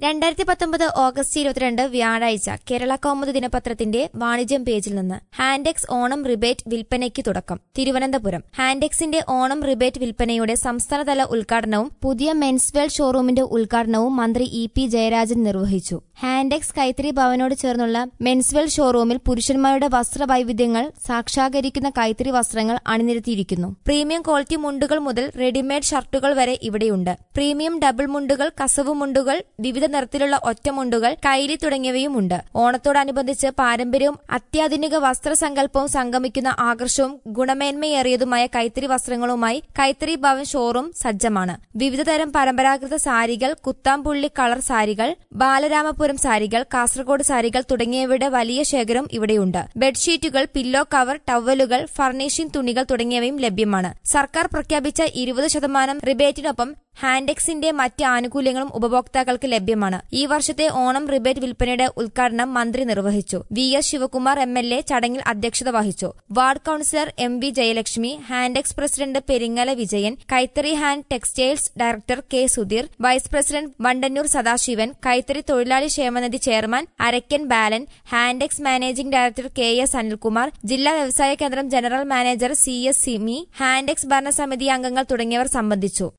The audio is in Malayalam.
രണ്ടായിരത്തി പത്തൊമ്പത് ഓഗസ്റ്റ് ഇരുപത്തിരണ്ട് വ്യാഴാഴ്ച കേരള കൗമുദി ദിനപത്രത്തിന്റെ വാണിജ്യം പേജിൽ നിന്ന് ഹാൻഡെക്സ് ഓണം റിബേറ്റ് വിൽപ്പനയ്ക്ക് തുടക്കം തിരുവനന്തപുരം ഹാൻഡെക്സിന്റെ ഓണം റിബേറ്റ് വിൽപ്പനയുടെ സംസ്ഥാനതല ഉദ്ഘാടനവും പുതിയ മെൻസ്വെൽ ഷോറൂമിന്റെ ഉദ്ഘാടനവും മന്ത്രി ഇ പി ജയരാജൻ നിർവഹിച്ചു ഹാൻഡെക്സ് കൈത്തറി ഭവനോട് ചേർന്നുള്ള മെൻസ്വെൽ ഷോറൂമിൽ പുരുഷന്മാരുടെ വസ്ത്രവൈവിധ്യങ്ങൾ സാക്ഷാകരിക്കുന്ന കൈത്തറി വസ്ത്രങ്ങൾ അണിനിരത്തിയിരിക്കുന്നു പ്രീമിയം ക്വാളിറ്റി മുണ്ടുകൾ മുതൽ റെഡിമെയ്ഡ് ഷർട്ടുകൾ വരെ ഇവിടെയുണ്ട് പ്രീമിയം ഡബിൾ മുണ്ടുകൾ കസവ് മുണ്ടുകൾ വിവിധ നിറത്തിലുള്ള ഒറ്റമുണ്ടുകൾ കൈലി തുടങ്ങിയവയുമുണ്ട് ഓണത്തോടനുബന്ധിച്ച് പാരമ്പര്യവും അത്യാധുനിക വസ്ത്രസങ്കല്പവും സംഗമിക്കുന്ന ആകർഷവും ഗുണമേന്മയേറിയതുമായ കൈത്തറി വസ്ത്രങ്ങളുമായി കൈത്തറി ഭവൻ ഷോറൂം സജ്ജമാണ് വിവിധതരം പരമ്പരാഗത സാരികൾ കുത്താംപുള്ളി കളർ സാരികൾ ബാലരാമപുരം സാരികൾ കാസർഗോഡ് സാരികൾ തുടങ്ങിയവയുടെ വലിയ ശേഖരം ഇവിടെയുണ്ട് ബെഡ്ഷീറ്റുകൾ പില്ലോ കവർ ടവലുകൾ ഫർണിഷിംഗ് തുണികൾ തുടങ്ങിയവയും ലഭ്യമാണ് സർക്കാർ പ്രഖ്യാപിച്ച ഇരുപത് ശതമാനം റിബേറ്റിനൊപ്പം ഹാൻഡെക്സിന്റെ മറ്റ് ആനുകൂല്യങ്ങളും ഉപഭോക്താക്കൾക്ക് ലഭ്യമാണ് ഈ വർഷത്തെ ഓണം റിബേറ്റ് വിൽപ്പനയുടെ ഉദ്ഘാടനം മന്ത്രി നിർവഹിച്ചു V S Sivakumar M L A ചടങ്ങിൽ അധ്യക്ഷത വഹിച്ചു ward councillor M V Jayalakshmi Hantex president Peringala Vijayan കൈത്തറി hand textiles director K Sudheer vice president Vandannur Sadasivan കൈത്തറി തൊഴിലാളി ക്ഷേമനിധി chairman Arakkan Balan Hantex managing director K S Anilkumar ജില്ലാ വ്യവസായ കേന്ദ്രം general manager C S Simi Hantex ഭരണസമിതി അംഗങ്ങൾ തുടങ്ങിയവർ സംബന്ധിച്ചു